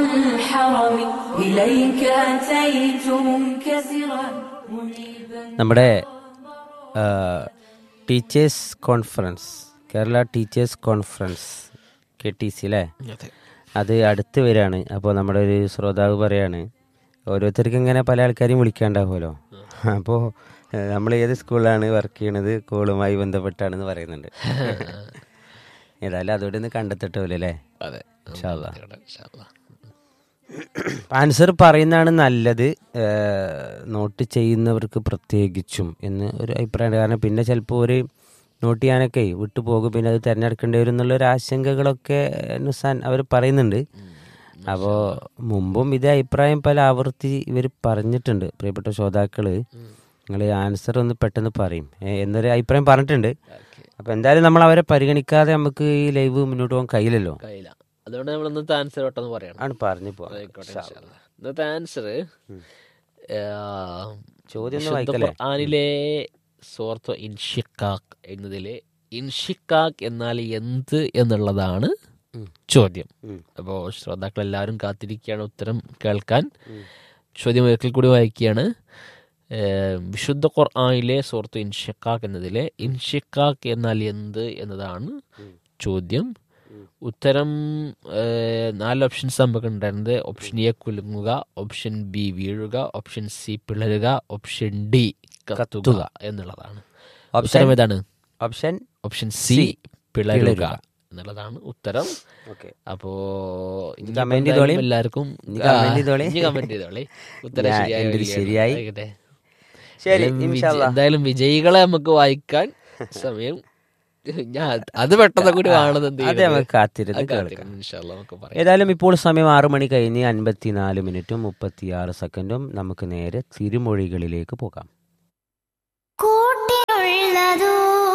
الحرم إليك أتيت منكسرا منيبا നമ്മുടെ teachers conference Kerala teachers conference K T C അല്ലേ അതെ അത് അടുത്ത് വരികയാണ് അപ്പോൾ നമ്മുടെ ഒരു ശ്രോതാവ് പറയാണ് ഓരോരുത്തർക്കും ഇങ്ങനെ പല ആൾക്കാരെയും വിളിക്കാണ്ടാവുമല്ലോ അപ്പോൾ നമ്മൾ ഏത് സ്കൂളിലാണ് വർക്ക് ചെയ്യണത് കോളുമായി ബന്ധപ്പെട്ടാണെന്ന് പറയുന്നുണ്ട് ഏതായാലും അതോടെ ഒന്ന് കണ്ടെത്തിട്ട് പോലെ അല്ലേ അതെ ഇൻഷാ അല്ലാ. ഇൻഷാ അല്ലാ. ആൻസർ പറയുന്നതാണ് നല്ലത് ഏഹ് നോട്ട് ചെയ്യുന്നവർക്ക് പ്രത്യേകിച്ചും എന്ന് ഒരു അഭിപ്രായമുണ്ട് കാരണം പിന്നെ ചിലപ്പോൾ ഒരു നോട്ട് ചെയ്യാനൊക്കെ വിട്ടു പോകും പിന്നെ അത് തിരഞ്ഞെടുക്കേണ്ടി വരും എന്നുള്ള ഒരു ആശങ്കകളൊക്കെ നുസാൻ അവർ പറയുന്നുണ്ട് അപ്പോൾ മുമ്പും ഇതേ അഭിപ്രായം പല ആവർത്തി ഇവർ പറഞ്ഞിട്ടുണ്ട് പ്രിയപ്പെട്ട ശ്രോതാക്കൾ നിങ്ങൾ ആൻസർ ഒന്ന് പെട്ടെന്ന് പറയും ഏ, എന്നൊരു അഭിപ്രായം പറഞ്ഞിട്ടുണ്ട് അപ്പോൾ എന്തായാലും നമ്മൾ അവരെ പരിഗണിക്കാതെ നമുക്ക് ഈ ലൈവ് മുന്നോട്ട് പോകാൻ കഴിയില്ലല്ലോ കഴിയില്ല അതുകൊണ്ട് നമ്മൾ ഇന്നത്തെ ആൻസർ പെട്ടെന്ന് പറയണം ആണ് പറഞ്ഞു പോകാം ആയിക്കോട്ടെ ഇൻഷാ അല്ലാ. ഇന്നത്തെ ആൻസർ ചോദ്യം ഒന്ന് വായിക്കല്ലേ? ഖുർആനിലെ സൂറത്ത് ഇൻഷിക്കാക്ക് എന്നതിലെ ഇൻഷിക്കാക്ക് എന്നാൽ എന്ത് എന്നുള്ളതാണ് ഉം. ചോദ്യം ഉം. അപ്പോൾ ശ്രോതാക്കൾ എല്ലാവരും കാത്തിരിക്കുകയാണ് ഉത്തരം കേൾക്കാൻ ചോദ്യം ഒരിക്കൽ കൂടി വായിക്കുകയാണ് ഏഹ്, വിശുദ്ധ ഖുർആനിലെ സൂറത്ത് ഇൻഷിക്കാക്ക് എന്നതിലെ ഇൻഷിക്കാക്ക് എന്നാൽ എന്ത് എന്നതാണ് ചോദ്യം ഉത്തരം ഏഹ്, നാല് ഓപ്ഷൻസ് നമുക്ക് ഉണ്ടായിരുന്നത് ഓപ്ഷൻ എ കുലുങ്ങുക ഓപ്ഷൻ ബി വീഴുക ഓപ്ഷൻ സി പിളരുക ഓപ്ഷൻ ഡി കത്തുക കത്തുക. എന്നുള്ളതാണ് ഓപ്ഷൻ ഉത്തരം ഏതാണ് ഓപ്ഷൻ ഓപ്ഷൻ സി പിളരുക പിളരുക. എന്നുള്ളതാണ് ഉത്തരം ഓക്കെ അപ്പോ ഇനി comment എന്തായാലും ചെയ്തോളി. എല്ലാവർക്കും ഇനി comment ചെയ്തോളി. കമന്റ് ചെയ്തോളി ഉത്തരം ഞാൻ ശരിയായോ എൻ്റെ ഒരു ഇല്ലയോ ശരിയായി. ആയിക്കോട്ടെ. ശരി എന്തായാലും വിജ- ഇൻഷാല്ലാ. എന്തായാലും വിജയികളെ നമുക്ക് വായിക്കാൻ സമയം ഞാൻ അത് പെട്ടെന്ന് കൂടി കാണുന്നത് എന്ത് അത് ചെയ്യണത്? നമുക്ക് കാത്തിരുന്ന് അത് കേൾക്കാം കാത്തിരുന്ന് ഇൻഷാല്ലാ നമുക്ക് പറയാം ഏതായാലും ഇപ്പോൾ സമയം ആറു മണി കഴിഞ്ഞ് അൻപത്തിനാല് മിനിറ്റും മുപ്പത്തിയാറ് സെക്കൻഡും നമുക്ക് നേരെ തിരുമൊഴികളിലേക്ക് പോകാം കൂട്ടിനുള്ളതോ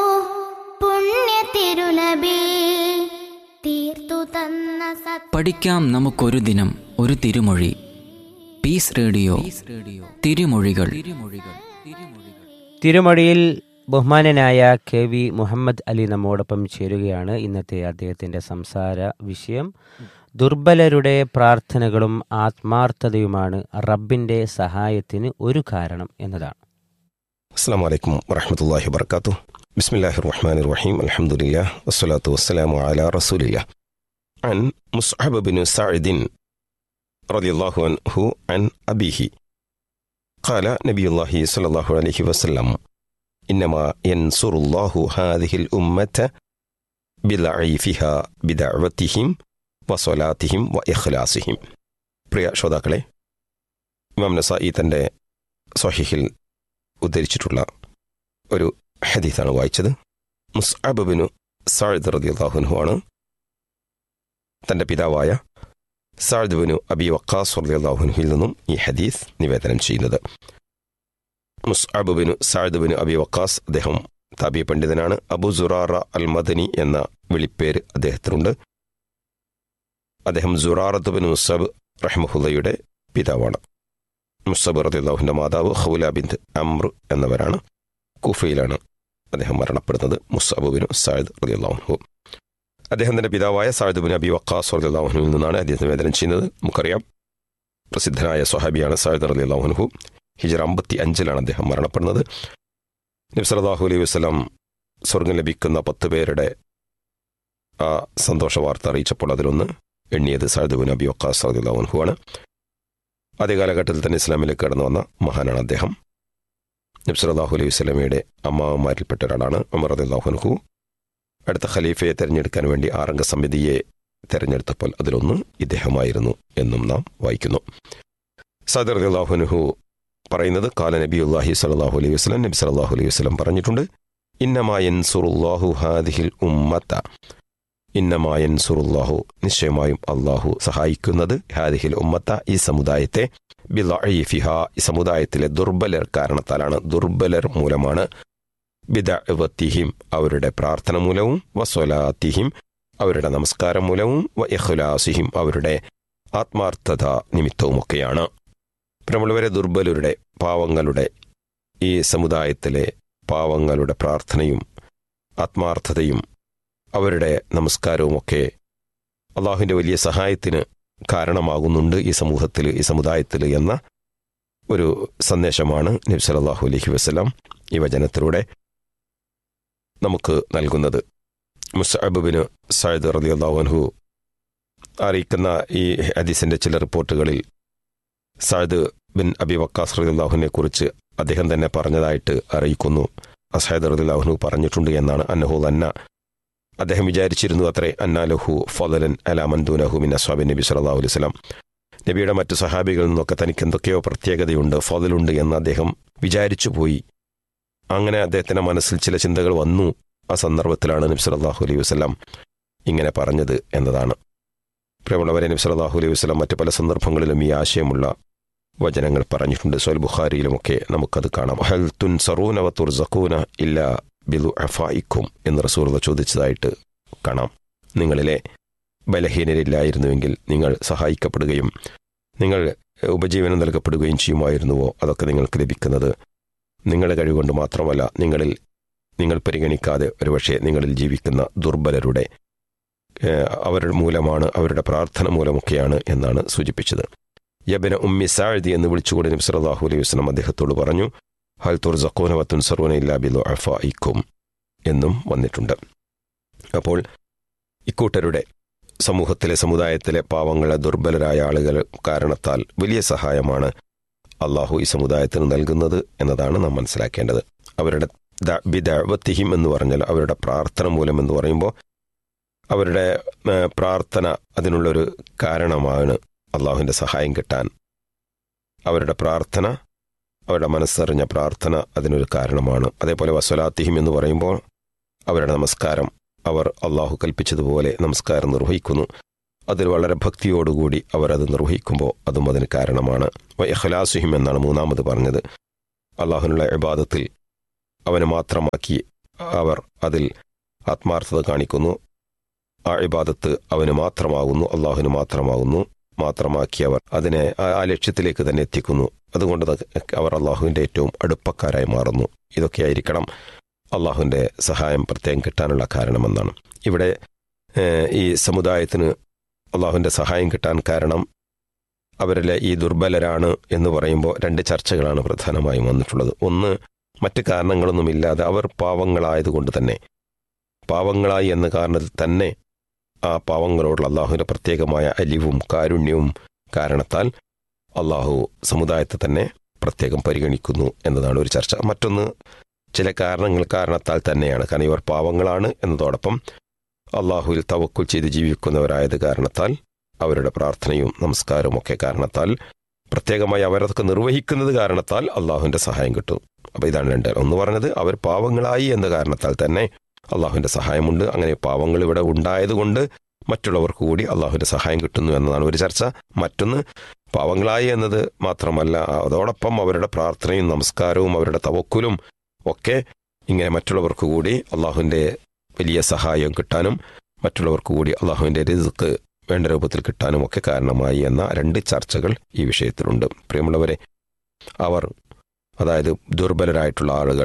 പുണ്യ തിരുനബി തീർത്തു തന്ന സത് പഠിക്കാം നമുക്കൊരു ദിനം ഒരു തിരുമൊഴി പീസ് റേഡിയോ തിരുമൊഴികൾ തിരുമൊഴികൾ തിരുമൊഴിയിൽ ബഹുമാനനായ കെ വി മുഹമ്മദ് അലി നമ്മോടൊപ്പം ചേരുകയാണ് ഇന്നത്തെ അദ്ദേഹത്തിന്റെ സംസാര വിഷയം ദുർബലരുടെ പ്രാർത്ഥനകളും ആത്മാർത്ഥതയുമാണ് റബ്ബിന്റെ സഹായത്തിന് ഒരു കാരണം എന്നതാണ് السلام عليكم ورحمة الله وبركاته بسم الله الرحمن الرحيم الحمد لله والصلاة والسلام على رسول الله عن مصعب بن سعد رضي الله عنه عن أبيه قال نبي الله صلى الله عليه وسلم إنما ينصر الله هذه الأمة بضعيفها بدعوتهم وصلاتهم وإخلاصهم പ്രിയ ശ്രോതാക്കളെ ഇമാം നസായി തൻ്റെ സ്വഹിഹിൽ ഉദ്ധരിച്ചിട്ടുള്ള ഒരു ഹദീസാണ് വായിച്ചത് മുസ്അബിനു സാഴ്ദ് റദിയുള്ളാഹുനു ആണ് തൻ്റെ പിതാവായ സാഴ്ദുബിനു അബി വക്കാസ് റദിയുള്ളാഹുനുഹിൽ നിന്നും ഈ ഹദീസ് നിവേദനം ചെയ്യുന്നത് മുസ്അബിനു സാഴ്ദുബിനു അബി വക്കാസ് അദ്ദേഹം താബി പണ്ഡിതനാണ് അബു സുറാറ അൽ മദനി എന്ന വിളിപ്പേര് അദ്ദേഹത്തിനുണ്ട് അദ്ദേഹം സുറാറത്ത് ബിൻ മുസബ് റഹ്മഹുല്ലയുടെ പിതാവാണ് മുസബ് റദിയുള്ളാഹുവിൻ്റെ മാതാവ് ഹൗല ബിന്ദ് അമ്ര എന്നവരാണ് കൂഫയിലാണ് അദ്ദേഹം മരണപ്പെടുന്നത് മുസബുബിനു സായിദ് റദിയുള്ളാഹു അദ്ദേഹത്തിൻ്റെ പിതാവായ സായിദ് ബിൻ അബി വക്കാസ് റദിയുള്ളാഹുനിൽ നിന്നാണ് അദ്ദേഹം നിവേദനം ചെയ്യുന്നത് നമുക്കറിയാം പ്രസിദ്ധനായ സ്വഹാബിയാണ് സായിദ് റദിയുള്ളാഹുനഹു ഹിജർ അമ്പത്തി അഞ്ചിലാണ് അദ്ദേഹം മരണപ്പെടുന്നത് നബ്സലാഹു അലൈഹി വസ്ലാം സ്വർഗം ലഭിക്കുന്ന പത്ത് പേരുടെ ആ സന്തോഷ വാർത്ത അറിയിച്ചപ്പോൾ അതിലൊന്ന് എണ്ണിയത് സായിദ് ബിൻ അബി വക്കാസ് റദിയുള്ളാഹുനഹു ആണ് ആദ്യ കാലഘട്ടത്തിൽ തന്നെ ഇസ്ലാമിലേക്ക് കടന്നു വന്ന മഹാനാണ് അദ്ദേഹം നബ്സലാഹു അലൈഹി വസ്ലമയുടെ അമ്മാവന്മാരിൽപ്പെട്ട ഒരാളാണ് അമർ അള്ളാഹുൻഹു അടുത്ത ഖലീഫയെ തെരഞ്ഞെടുക്കാൻ വേണ്ടി ആറംഗ സമിതിയെ തെരഞ്ഞെടുത്തപ്പോൾ അതിലൊന്ന് ഇദ്ദേഹമായിരുന്നു എന്നും നാം വായിക്കുന്നു സദർ അള്ളാഹുനുഹു പറയുന്നത് കാല നബി അള്ളാഹി സലാഹു അലൈഹി വസ്ലം നബി സലാഹു അലൈഹി വസ്ലം പറഞ്ഞിട്ടുണ്ട് ഇന്നമായൻ സുറുല്ലാഹു ഹാദിഹിൽ ഉമ്മത്ത ഇന്നമായൻ സുറുല്ലാഹു നിശ്ചയമായും അള്ളാഹു സഹായിക്കുന്നത് ഹാദിഹിൽ ഉമ്മത്ത ഈ സമുദായത്തെ ബിലഇഫിഹ ഈ സമുദായത്തിലെ ദുർബലർ കാരണത്താലാണ് ദുർബലർ മൂലമാണ് ബിദഅവത്തിഹിം അവരുടെ പ്രാർത്ഥന മൂലവും വസ്വലാത്തിഹിം അവരുടെ നമസ്കാരം മൂലവും വ ഇഖ്ലാസിഹിം അവരുടെ ആത്മാർത്ഥത നിമിത്തവുമൊക്കെയാണ് പ്രിയമുള്ളവരെ ദുർബലരുടെ പാവങ്ങളുടെ ഈ സമുദായത്തിലെ പാവങ്ങളുടെ പ്രാർത്ഥനയും ആത്മാർത്ഥതയും അവരുടെ നമസ്കാരവുമൊക്കെ അള്ളാഹുവിൻ്റെ വലിയ സഹായത്തിന് കാരണമാകുന്നുണ്ട് ഈ സമൂഹത്തിൽ ഈ സമുദായത്തിൽ എന്ന ഒരു സന്ദേശമാണ് നബി സല്ലല്ലാഹു അലൈഹി വസല്ലം ഈ വചനത്തിലൂടെ നമുക്ക് നൽകുന്നത് മുസ്അബിന് സയ്യിദ് റളിയല്ലാഹു അൻഹു അറിയിക്കുന്ന ഈ ഹദീസിന്റെ ചില റിപ്പോർട്ടുകളിൽ സയ്യിദ് ബിൻ അബി വക്കാസ് റളിയല്ലാഹുവിനെ കുറിച്ച് അദ്ദേഹം തന്നെ പറഞ്ഞതായിട്ട് അറിയിക്കുന്നു അസൈദ് റളിയല്ലാഹു പറഞ്ഞിട്ടുണ്ട് എന്നാണ് അന്നഹു അന്ന അദ്ദേഹം വിചാരിച്ചിരുന്നു അത്രേ അന്നാലഹു ഫലൻ അലാമന്ദൂനഹു മിൻ അസ്വാബി നബി സല്ലല്ലാഹു അലൈഹി വസല്ലം നബിയുടെ മറ്റു സഹാബികളിൽ നിന്നൊക്കെ തനിക്ക് എന്തൊക്കെയോ പ്രത്യേകതയുണ്ട് ഫതലുണ്ട് എന്ന് അദ്ദേഹം വിചാരിച്ചു പോയി അങ്ങനെ അദ്ദേഹത്തിന്റെ മനസ്സിൽ ചില ചിന്തകൾ വന്നു ആ സന്ദർഭത്തിലാണ് നബി സല്ലല്ലാഹു അലൈഹി വസല്ലം ഇങ്ങനെ പറഞ്ഞത് എന്നതാണ് പ്രിയമുള്ളവരെ നബി സല്ലല്ലാഹു അലൈഹി വസല്ലം മറ്റ് പല സന്ദർഭങ്ങളിലും ഈ ആശയമുള്ള വചനങ്ങൾ പറഞ്ഞിട്ടുണ്ട് സോൽ ബുഖാരിയിലുമൊക്കെ നമുക്കത് കാണാം ഹൽ തുൻ സറൂന വത്തുർ സക്കൂന ഇല്ല ബിലു അഫായിക്കും എന്ന് റസൂർദ ചോദിച്ചതായിട്ട് കാണാം നിങ്ങളിലെ ബലഹീനരില്ലായിരുന്നുവെങ്കിൽ നിങ്ങൾ സഹായിക്കപ്പെടുകയും നിങ്ങൾ ഉപജീവനം നൽകപ്പെടുകയും ചെയ്യുമായിരുന്നുവോ അതൊക്കെ നിങ്ങൾക്ക് ലഭിക്കുന്നത് നിങ്ങളുടെ കഴിവുകൊണ്ട് മാത്രമല്ല നിങ്ങളിൽ നിങ്ങൾ പരിഗണിക്കാതെ ഒരുപക്ഷെ നിങ്ങളിൽ ജീവിക്കുന്ന ദുർബലരുടെ ഏഹ്, അവർ മൂലമാണ് അവരുടെ പ്രാർത്ഥന മൂലമൊക്കെയാണ് എന്നാണ് സൂചിപ്പിച്ചത് യബന ഉമ്മി സാഴ്ദി എന്ന് വിളിച്ചുകൊണ്ട് നബി സല്ലല്ലാഹു അലൈഹി വസല്ലം അദ്ദേഹത്തോട് പറഞ്ഞു ഹൽ തുർസഖൂന വത്തുൻ സറൂന ഇല്ലാ ബിലു അഫായിക്കും എന്നും വന്നിട്ടുണ്ട് അപ്പോൾ ഇക്കൂട്ടരുടെ സമൂഹത്തിലെ സമുദായത്തിലെ പാവങ്ങളെ ദുർബലരായ ആളുകൾ കാരണത്താൽ വലിയ സഹായമാണ് അള്ളാഹു ഈ സമുദായത്തിന് നൽകുന്നത് എന്നതാണ് നാം മനസ്സിലാക്കേണ്ടത് അവരുടെ ദ- ബിദഅവത്തിഹിം എന്ന് പറഞ്ഞാൽ അവരുടെ പ്രാർത്ഥന മൂലം എന്ന് പറയുമ്പോൾ അവരുടെ ഏഹ്, പ്രാർത്ഥന അതിനുള്ളൊരു കാരണമാണ് അള്ളാഹുവിൻ്റെ സഹായം കിട്ടാൻ അവരുടെ പ്രാർത്ഥന അവരുടെ മനസ്സറിഞ്ഞ പ്രാർത്ഥന അതിനൊരു കാരണമാണ് അതേപോലെ വസ്വലാത്തിഹിം എന്ന് പറയുമ്പോൾ അവരുടെ നമസ്കാരം അവർ അള്ളാഹു കൽപ്പിച്ചതുപോലെ നമസ്കാരം നിർവഹിക്കുന്നു അതിൽ വളരെ ഭക്തിയോടുകൂടി അവർ അത് നിർവഹിക്കുമ്പോൾ അതും അതിന് കാരണമാണ് ഇഖ്ലാസുഹിം എന്നാണ് മൂന്നാമത് പറഞ്ഞത് അള്ളാഹുനുള്ള ഇബാദത്തിൽ അവനെ മാത്രമാക്കി അവർ അതിൽ ആത്മാർത്ഥത കാണിക്കുന്നു ആ ഇബാദത്ത് അവന് മാത്രമാകുന്നു അള്ളാഹുവിന് മാത്രമാകുന്നു മാത്രമാക്കി അവർ അതിനെ ആ- ആ ലക്ഷ്യത്തിലേക്ക് തന്നെ എത്തിക്കുന്നു അതുകൊണ്ട് അത് അവർ അള്ളാഹുവിൻ്റെ ഏറ്റവും അടുപ്പക്കാരായി മാറുന്നു ഇതൊക്കെയായിരിക്കണം അള്ളാഹുവിൻ്റെ സഹായം പ്രത്യേകം കിട്ടാനുള്ള കാരണമെന്നാണ് ഇവിടെ ഏഹ്, ഈ സമുദായത്തിന് അള്ളാഹുവിൻ്റെ സഹായം കിട്ടാൻ കാരണം അവരിലെ ഈ ദുർബലരാണ് എന്ന് പറയുമ്പോൾ രണ്ട് ചർച്ചകളാണ് പ്രധാനമായും വന്നിട്ടുള്ളത് ഒന്ന് മറ്റ് കാരണങ്ങളൊന്നുമില്ലാതെ അവർ പാവങ്ങളായതുകൊണ്ട് തന്നെ പാവങ്ങളായി എന്ന കാരണത്തിൽ തന്നെ ആ പാവങ്ങളോടുള്ള അള്ളാഹുവിൻ്റെ പ്രത്യേകമായ അലിവും കാരുണ്യവും കാരണത്താൽ അള്ളാഹു സമുദായത്തെ തന്നെ പ്രത്യേകം പരിഗണിക്കുന്നു എന്നതാണ് ഒരു ചർച്ച മറ്റൊന്ന് ചില കാരണങ്ങൾ കാരണത്താൽ തന്നെയാണ് കാരണം ഇവർ പാവങ്ങളാണ് എന്നതോടൊപ്പം അള്ളാഹുവിൽ തവക്കുൽ ചെയ്ത് ജീവിക്കുന്നവരായത് കാരണത്താൽ അവരുടെ പ്രാർത്ഥനയും നമസ്കാരവും ഒക്കെ കാരണത്താൽ പ്രത്യേകമായി അവരതൊക്കെ നിർവഹിക്കുന്നത് കാരണത്താൽ അള്ളാഹുവിൻ്റെ സഹായം കിട്ടും അപ്പോൾ ഇതാണ് രണ്ട് ഒന്ന് പറഞ്ഞത് അവർ പാവങ്ങളായി എന്ന കാരണത്താൽ തന്നെ അള്ളാഹുവിൻ്റെ സഹായമുണ്ട് അങ്ങനെ പാവങ്ങൾ ഇവിടെ ഉണ്ടായതുകൊണ്ട് മറ്റുള്ളവർക്ക് കൂടി അള്ളാഹുവിൻ്റെ സഹായം കിട്ടുന്നു എന്നതാണ് ഒരു ചർച്ച മറ്റൊന്ന് പാവങ്ങളായി എന്നത് മാത്രമല്ല അതോടൊപ്പം അവരുടെ പ്രാർത്ഥനയും നമസ്കാരവും അവരുടെ തവക്കുലും ഒക്കെ ഇങ്ങനെ മറ്റുള്ളവർക്ക് കൂടി അള്ളാഹുവിൻ്റെ വലിയ സഹായം കിട്ടാനും മറ്റുള്ളവർക്ക് കൂടി അള്ളാഹുവിൻ്റെ റിസ്ക് വേണ്ട രൂപത്തിൽ കിട്ടാനും ഒക്കെ കാരണമായി എന്ന രണ്ട് ചർച്ചകൾ ഈ വിഷയത്തിലുണ്ട് പ്രിയമുള്ളവരെ അവർ അതായത് ദുർബലരായിട്ടുള്ള ആളുകൾ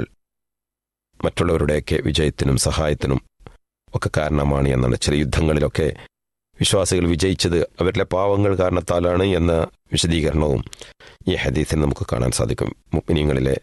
മറ്റുള്ളവരുടെയൊക്കെ വിജയത്തിനും സഹായത്തിനും ഒക്കെ കാരണമാണ് എന്നാണ് ചില യുദ്ധങ്ങളിലൊക്കെ വിശ്വാസികൾ വിജയിച്ചത് അവരിലെ പാവങ്ങൾ കാരണത്താലാണ് എന്ന വിശദീകരണവും ഈ ഹദീസിൽ നമുക്ക് കാണാൻ സാധിക്കും മുഗ്മിനീങ്ങളിലെ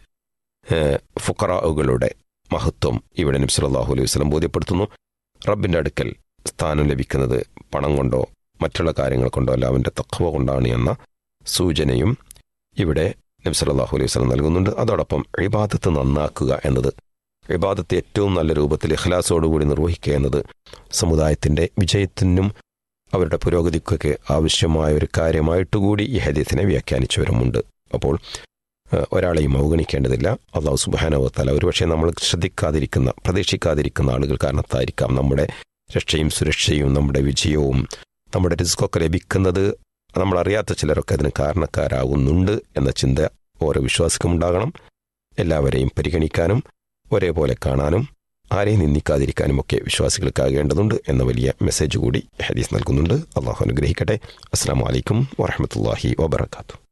ഫുക്കറാവുകളുടെ മഹത്വം ഇവിടെ നബി സല്ലല്ലാഹു അലൈഹി വസല്ലം ബോധ്യപ്പെടുത്തുന്നു റബ്ബിൻ്റെ അടുക്കൽ സ്ഥാനം ലഭിക്കുന്നത് പണം കൊണ്ടോ മറ്റുള്ള കാര്യങ്ങൾ കൊണ്ടോ അല്ല അവൻ്റെ തഖ്വ കൊണ്ടാണ് എന്ന സൂചനയും ഇവിടെ നബി സല്ലല്ലാഹു അലൈഹി വസല്ലം നൽകുന്നുണ്ട് അതോടൊപ്പം ഇബാദത്ത് നന്നാക്കുക എന്നത് ഇബാദത്ത് ഏറ്റവും നല്ല രൂപത്തിൽ ഇഖ്ലാസോടുകൂടി നിർവഹിക്കുക എന്നത് സമുദായത്തിൻ്റെ വിജയത്തിനും അവരുടെ പുരോഗതിക്കൊക്കെ ആവശ്യമായ ഒരു കാര്യമായിട്ടുകൂടി ഈ ഹദീസിനെ വ്യാഖ്യാനിച്ചവരുമുണ്ട് അപ്പോൾ ഏഹ്, ഒരാളെയും അവഗണിക്കേണ്ടതില്ല അള്ളാഹു സുബാനവത്താല ഒരുപക്ഷെ നമ്മൾ ശ്രദ്ധിക്കാതിരിക്കുന്ന പ്രതീക്ഷിക്കാതിരിക്കുന്ന ആളുകൾ കാരണത്തായിരിക്കാം നമ്മുടെ രക്ഷയും സുരക്ഷയും നമ്മുടെ വിജയവും നമ്മുടെ റിസ്ക്കൊക്കെ ലഭിക്കുന്നത് നമ്മൾ അറിയാത്ത ചിലരൊക്കെ അതിന് കാരണക്കാരാകുന്നുണ്ട് എന്ന ചിന്ത ഓരോ വിശ്വാസിക്കും ഉണ്ടാകണം എല്ലാവരെയും പരിഗണിക്കാനും ഒരേപോലെ കാണാനും ആരെയും നിന്ദിക്കാതിരിക്കാനും ഒക്കെ വിശ്വാസികൾക്കാകേണ്ടതുണ്ട് എന്ന വലിയ മെസ്സേജ് കൂടി ഹദീസ് നൽകുന്നുണ്ട് അള്ളാഹു അനുഗ്രഹിക്കട്ടെ അസ്സാം വലൈക്കും വറഹമത്തല്ലാഹി വബർക്കാത്തു